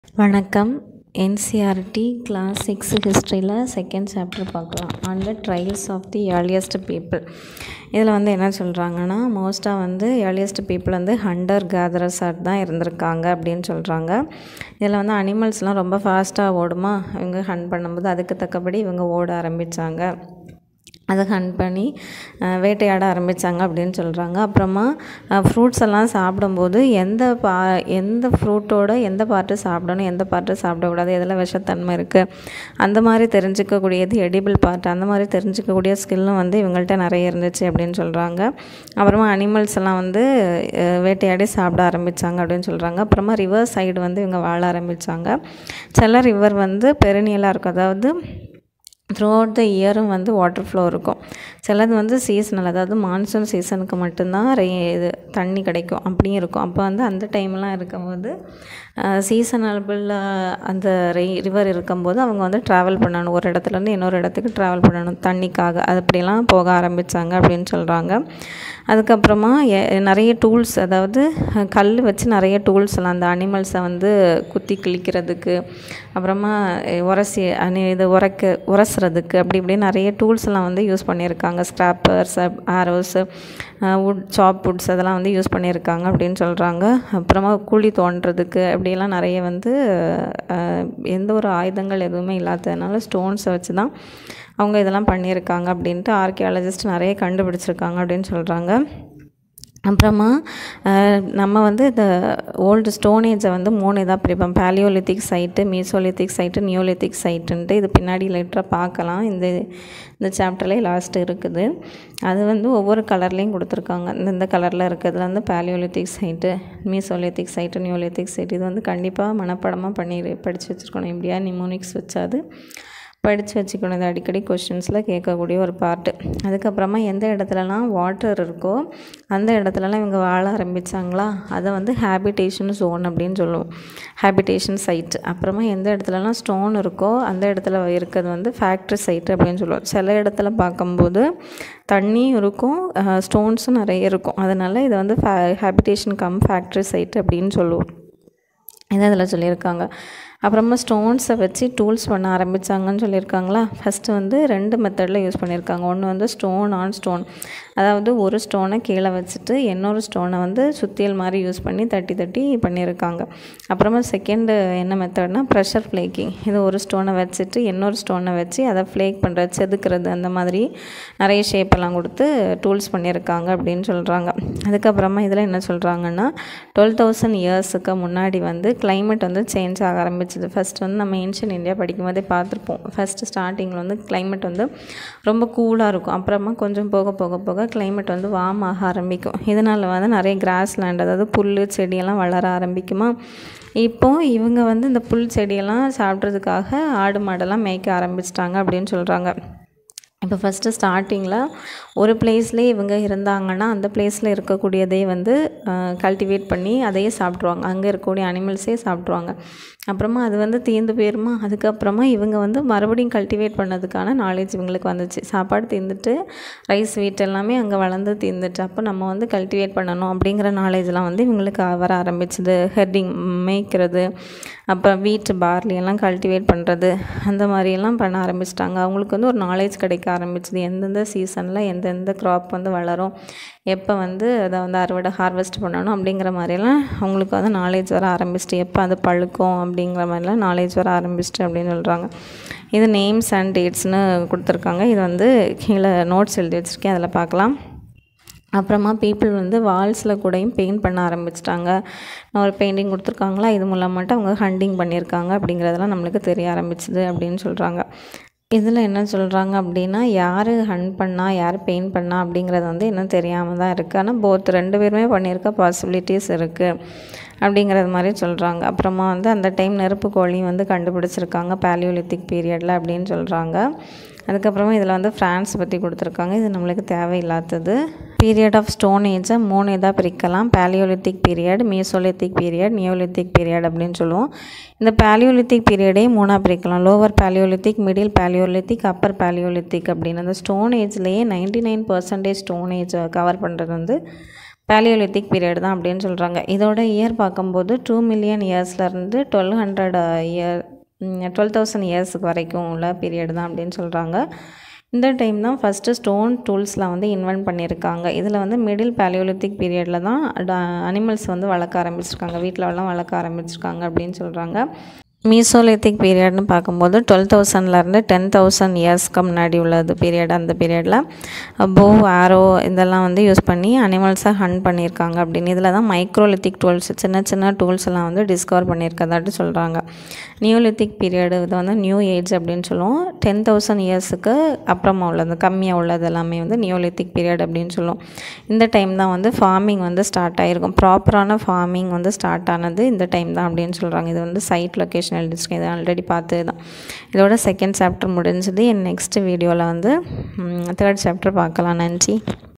வணக்கம் NCERT class six ஹிஸ்ட்ரியில் second chapter பார்க்கலாம் on the trails of the earliest people இதில் வந்து என்ன சொல்கிறாங்கன்னா மோஸ்ட்டாக வந்து ஏர்லியஸ்ட் பீப்புள் வந்து ஹண்டர் கேதரஸாக தான் இருந்திருக்காங்க அப்படின்னு சொல்கிறாங்க இதில் வந்து அனிமல்ஸ்லாம் ரொம்ப ஃபாஸ்ட்டாக ஓடுமா இவங்க ஹண்ட் பண்ணும்போது அதுக்கு தக்கபடி இவங்க ஓட ஆரம்பித்தாங்க அதை ஹண்ட் பண்ணி வேட்டையாட ஆரம்பித்தாங்க அப்படின்னு சொல்கிறாங்க அப்புறமா ஃப்ரூட்ஸ் எல்லாம் சாப்பிடும்போது எந்த பா எந்த ஃப்ரூட்டோட எந்த பார்ட்டு சாப்பிடணும் எந்த பார்ட்டு சாப்பிடக்கூடாது எதில் விஷத்தன்மை இருக்குது அந்த மாதிரி தெரிஞ்சிக்கக்கூடியது எடிபிள் பார்ட் அந்த மாதிரி தெரிஞ்சிக்கக்கூடிய ஸ்கில்லும் வந்து இவங்கள்ட்ட நிறைய இருந்துச்சு அப்படின்னு சொல்கிறாங்க அப்புறமா அனிமல்ஸ் எல்லாம் வந்து வேட்டையாடி சாப்பிட ஆரம்பித்தாங்க அப்படின்னு சொல்கிறாங்க அப்புறமா ரிவர் சைடு வந்து இவங்க வாழ ஆரம்பித்தாங்க சில ரிவர் வந்து பெருநியலாக இருக்கும் அதாவது த்ரூ அவுட் த இயரும் வந்து வாட்டர் ஃப்ளோ இருக்கும் சிலது வந்து சீசனல் அதாவது மான்சூன் சீசனுக்கு மட்டும்தான் ரெ இது தண்ணி கிடைக்கும் அப்படியும் இருக்கும் அப்போ வந்து அந்த டைம்லாம் இருக்கும்போது சீசனபிள் அந்த ரெ ரிவர் இருக்கும்போது அவங்க வந்து ட்ராவல் பண்ணணும் ஒரு இடத்துலேருந்து இன்னொரு இடத்துக்கு ட்ராவல் பண்ணணும் தண்ணிக்காக அது அப்படிலாம் போக ஆரம்பித்தாங்க அப்படின்னு சொல்கிறாங்க அதுக்கப்புறமா நிறைய டூல்ஸ் அதாவது கல் வச்சு நிறைய டூல்ஸ் எல்லாம் அந்த அனிமல்ஸை வந்து குத்தி கிழிக்கிறதுக்கு அப்புறமா உரசி அனி இது உரைக்க உரசுறதுக்கு அப்படி இப்படி நிறைய டூல்ஸ் எல்லாம் வந்து யூஸ் பண்ணியிருக்காங்க ஸ்க்ராப்பர்ஸ் ஆரோஸு வுட் சாப் வுட்ஸ் அதெல்லாம் வந்து யூஸ் பண்ணியிருக்காங்க அப்படின்னு சொல்கிறாங்க அப்புறமா குழி தோண்டுறதுக்கு அப்படியெல்லாம் நிறைய வந்து எந்த ஒரு ஆயுதங்கள் எதுவுமே இல்லாததுனால ஸ்டோன்ஸை வச்சு தான் அவங்க இதெல்லாம் பண்ணியிருக்காங்க அப்படின்ட்டு ஆர்கியாலஜிஸ்ட் நிறைய கண்டுபிடிச்சிருக்காங்க அப்படின்னு சொல்கிறாங்க அப்புறமா நம்ம வந்து இந்த ஓல்டு ஸ்டோனேஜை வந்து மூணு இதாக பிரிப்போம் paleolithic site mesolithic site neolithic சைட்டுன்ட்டு இது பின்னாடி லைட்டராக பார்க்கலாம் இந்த இந்த சாப்டர்லேயே லாஸ்ட்டு இருக்குது அது வந்து ஒவ்வொரு கலர்லேயும் கொடுத்துருக்காங்க இந்த கலரில் இருக்கிறதுல வந்து paleolithic site mesolithic site neolithic site இது வந்து கண்டிப்பாக மனப்படமாக பண்ணி படித்து வச்சுருக்கணும் இப்படியா நிமோனிக்ஸ் வச்சாது படித்து வச்சுக்கணும் இது அடிக்கடி கொஷின்ஸில் கேட்கக்கூடிய ஒரு பார்ட்டு அதுக்கப்புறமா எந்த இடத்துலலாம் வாட்டர் இருக்கோ அந்த இடத்துலலாம் இவங்க வாழ ஆரம்பித்தாங்களா அதை வந்து ஹேபிடேஷன் ஜோன் அப்படின்னு சொல்லுவோம் ஹேபிடேஷன் சைட் அப்புறமா எந்த இடத்துலலாம் ஸ்டோன் இருக்கோ அந்த இடத்துல இருக்கிறது வந்து ஃபேக்ட்ரி சைட் அப்படின்னு சொல்லுவோம் சில இடத்துல பார்க்கும்போது தண்ணியும் இருக்கும் ஸ்டோன்ஸும் நிறைய இருக்கும் அதனால் இதை வந்து ஃபே ஹேபிடேஷன் கம் ஃபேக்ட்ரி சைட் அப்படின்னு சொல்லுவோம் இதை அதில் சொல்லியிருக்காங்க அப்புறமா ஸ்டோன்ஸை வச்சு டூல்ஸ் பண்ண ஆரம்பித்தாங்கன்னு சொல்லியிருக்காங்களா ஃபஸ்ட்டு வந்து ரெண்டு மெத்தடில் யூஸ் பண்ணியிருக்காங்க ஒன்று வந்து ஸ்டோன் ஆன் ஸ்டோன் அதாவது ஒரு ஸ்டோனை கீழே வச்சுட்டு இன்னொரு ஸ்டோனை வந்து சுத்தியல் மாதிரி யூஸ் பண்ணி தட்டி தட்டி பண்ணியிருக்காங்க அப்புறமா செகண்டு என்ன மெத்தட்னா ப்ரெஷர் ஃப்ளேக்கிங் இது ஒரு ஸ்டோனை வச்சுட்டு இன்னொரு ஸ்டோனை வச்சு அதை ஃப்ளேக் பண்ணுறது செதுக்கிறது அந்த மாதிரி நிறைய ஷேப்பெல்லாம் கொடுத்து டூல்ஸ் பண்ணியிருக்காங்க அப்படின்னு சொல்கிறாங்க அதுக்கப்புறமா இதில் என்ன சொல்கிறாங்கன்னா டுவெல் தௌசண்ட் இயர்ஸுக்கு முன்னாடி வந்து கிளைமேட் வந்து சேஞ்ச் ஆக ஆரம்பிச்சு ஆரம்பிச்சது ஃபஸ்ட் வந்து நம்ம ஏன்ஷியன் இந்தியா படிக்கும் போதே பார்த்துருப்போம் ஃபஸ்ட்டு ஸ்டார்டிங்கில் வந்து கிளைமேட் வந்து ரொம்ப கூலாக இருக்கும் அப்புறமா கொஞ்சம் போக போக போக கிளைமேட் வந்து வார்ம் ஆக ஆரம்பிக்கும் இதனால் வந்து நிறைய கிராஸ் லேண்ட் அதாவது புல் செடியெல்லாம் வளர ஆரம்பிக்குமா இப்போது இவங்க வந்து இந்த புல் செடியெல்லாம் சாப்பிட்றதுக்காக ஆடு மாடெல்லாம் மேய்க்க ஆரம்பிச்சிட்டாங்க அப்படின்னு சொல்கிறாங்க இப்போ ஃபஸ்ட்டு ஸ்டார்டிங்கில் ஒரு பிளேஸ்லேயே இவங்க இருந்தாங்கன்னா அந்த பிளேஸில் இருக்கக்கூடியதே வந்து கல்டிவேட் பண்ணி அதையே சாப்பிட்ருவாங்க அங்கே இருக்கக்கூடிய அனிமல்ஸே சாப்பிட்ருவாங்க அப்புறமா அது வந்து தீர்ந்து போயிருமா அதுக்கப்புறமா இவங்க வந்து மறுபடியும் கல்டிவேட் பண்ணதுக்கான நாலேஜ் இவங்களுக்கு வந்துச்சு சாப்பாடு தீர்ந்துட்டு ரைஸ் வீட் எல்லாமே அங்கே வளர்ந்து தீர்ந்துட்டு அப்போ நம்ம வந்து கல்டிவேட் பண்ணணும் அப்படிங்கிற நாலேஜ்லாம் வந்து இவங்களுக்கு வர ஆரம்பிச்சுது ஹெட்டிங் மேய்க்கிறது அப்புறம் வீட்டு பார்லி எல்லாம் கல்டிவேட் பண்ணுறது அந்த மாதிரியெல்லாம் பண்ண ஆரம்பிச்சிட்டாங்க அவங்களுக்கு வந்து ஒரு நாலேஜ் கிடைக்க ஆரம்பிச்சுது எந்தெந்த சீசனில் எந்தெந்த க்ராப் வந்து வளரும் எப்போ வந்து அதை வந்து அறுவடை ஹார்வெஸ்ட் பண்ணணும் அப்படிங்கிற மாதிரியெல்லாம் அவங்களுக்கு வந்து நாலேஜ் வர ஆரம்பிச்சிட்டு எப்போ அது பழுக்கும் அப்படிங்கிற மாதிரிலாம் நாலேஜ் வர ஆரம்பிச்சிட்டு அப்படின்னு சொல்கிறாங்க இது நேம்ஸ் அண்ட் டேட்ஸ்னு கொடுத்துருக்காங்க இது வந்து கீழே நோட்ஸ் எழுதி வச்சுருக்கேன் அதில் பார்க்கலாம் அப்புறமா பீப்புள் வந்து வால்ஸில் கூடயும் பெயிண்ட் பண்ண ஆரம்பிச்சிட்டாங்க ஒரு பெயிண்டிங் கொடுத்துருக்காங்களா இது மூலமாட்டும் அவங்க ஹண்டிங் பண்ணியிருக்காங்க அப்படிங்கிறதெல்லாம் நம்மளுக்கு தெரிய ஆரம்பிச்சுது அப்படின்னு சொல்கிறாங்க இதில் என்ன சொல்கிறாங்க அப்படின்னா யார் ஹண்ட் பண்ணா யார் பெயிண்ட் பண்ணா அப்படிங்கிறது வந்து இன்னும் தெரியாமல் தான் இருக்குது ஆனால் போத் ரெண்டு பேருமே பண்ணியிருக்க பாசிபிலிட்டிஸ் இருக்குது அப்படிங்கிறது மாதிரி சொல்கிறாங்க அப்புறமா வந்து அந்த டைம் நெருப்பு கோழியும் வந்து கண்டுபிடிச்சிருக்காங்க பேலியோலித்திக் பீரியடில் அப்படின்னு சொல்கிறாங்க அதுக்கப்புறமா இதில் வந்து ஃப்ரான்ஸ் பற்றி கொடுத்துருக்காங்க இது நம்மளுக்கு தேவையில்லாதது பீரியட் ஆஃப் ஸ்டோன் ஏஜை மூணு இதாக பிரிக்கலாம் paleolithic period mesolithic period neolithic period அப்படின்னு சொல்லுவோம் இந்த பேலியோலித்திக் பீரியடே மூணாக பிரிக்கலாம் lower paleolithic middle paleolithic upper paleolithic அப்படின்னு அந்த ஸ்டோன் ஏஜ்லேயே ninety nine percentage stone age cover பண்ணுறது வந்து பேலியோலித்திக் பீரியட் தான் அப்படின்னு சொல்கிறாங்க இதோட இயர் பார்க்கும்போது டூ மில்லியன் இயர்ஸ்லேருந்து twelve hundred year twelve thousand இயர்ஸுக்கு வரைக்கும் உள்ள பீரியட் தான் அப்படின்னு சொல்கிறாங்க இந்த டைம் தான் ஃபஸ்ட்டு ஸ்டோன் டூல்ஸ்லாம் வந்து இன்வென்ட் பண்ணியிருக்காங்க இதில் வந்து மிடில் பேலியோலித்திக் பீரியடில் தான் அனிமல்ஸ் வந்து வளர்க்க ஆரம்பிச்சிருக்காங்க வீட்டில் எல்லாம் வளர்க்க ஆரம்பிச்சிருக்காங்க அப்படின்னு சொல்கிறாங்க மீசோலித்திக் பீரியட்னு பார்க்கும்போது டுவெல் தௌசண்ட்லேருந்து டென் தௌசண்ட் இயர்ஸ்க்கு முன்னாடி உள்ளது பீரியட் அந்த பீரியடில் போ ஆரோ இதெல்லாம் வந்து யூஸ் பண்ணி அனிமல்ஸை ஹண்ட் பண்ணியிருக்காங்க அப்படின்னு இதில் தான் மைக்ரோலித்திக் டூல்ஸ் சின்ன சின்ன டூல்ஸ் எல்லாம் வந்து டிஸ்கவர் பண்ணியிருக்கதாட்டு சொல்கிறாங்க நியூலித்திக் பீரியடு இது வந்து நியூ ஏஜ் அப்படின்னு சொல்லுவோம் டென் தௌசண்ட் இயர்ஸுக்கு அப்புறமா உள்ளது கம்மியாக உள்ளது எல்லாமே வந்து நியூலித்திக் பீரியட் அப்படின்னு சொல்லுவோம் இந்த டைம் தான் வந்து ஃபார்மிங் வந்து ஸ்டார்ட் ஆகிருக்கும் ப்ராப்பரான ஃபார்மிங் வந்து ஸ்டார்ட் ஆனது இந்த டைம் தான் அப்படின்னு சொல்கிறாங்க இது வந்து சைட் லொக்கேஷன் எழுதிச்சிருக்கேன் இது ஆல்ரெடி பார்த்தது தான் இதோட செகண்ட் சாப்டர் முடிஞ்சது என் நெக்ஸ்ட் வீடியோவில் வந்து தேர்ட் சாப்டர் பார்க்கலாம் நன்றி